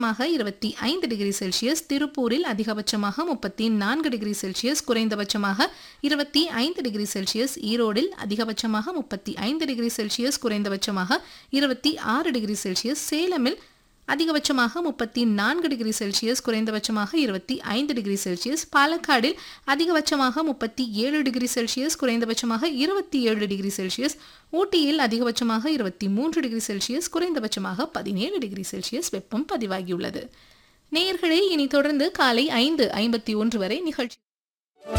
மாக இருபத்தி ஐந்து டிகிரி செல்சியஸ் திருப்பூரில் அதிகபட்சமாக முப்பத்தி நான்கு டிகிரி செல்சியஸ் குறைந்தபட்சமாக இருபத்தி ஐந்து டிகிரி செல்சியஸ் ஈரோடில் அதிகபட்சமாக முப்பத்தி ஐந்து டிகிரி செல்சியஸ் குறைந்தபட்சமாக இருபத்தி ஆறு டிகிரி செல்சியஸ் சேலமில் அதிகபட்சமாக முப்பத்தி நான்கு டிகிரி செல்சியஸ் குறைந்தபட்சமாக இருபத்தி ஐந்து டிகிரி செல்சியஸ் பாலக்காடில் அதிகபட்சமாக முப்பத்தி ஏழு டிகிரி செல்சியஸ் குறைந்தபட்சமாக இருபத்தி ஏழு டிகிரி செல்சியஸ் ஊட்டியில் அதிகபட்சமாக இருபத்தி மூன்று டிகிரி செல்சியஸ் குறைந்தபட்சமாக பதினேழு டிகிரி செல்சியஸ் வெப்பம் பதிவாகியுள்ளது நேயர்களே இனி தொடர்ந்து காலை ஐந்து ஐம்பத்தி ஒன்று வரை நிகழ்ச்சி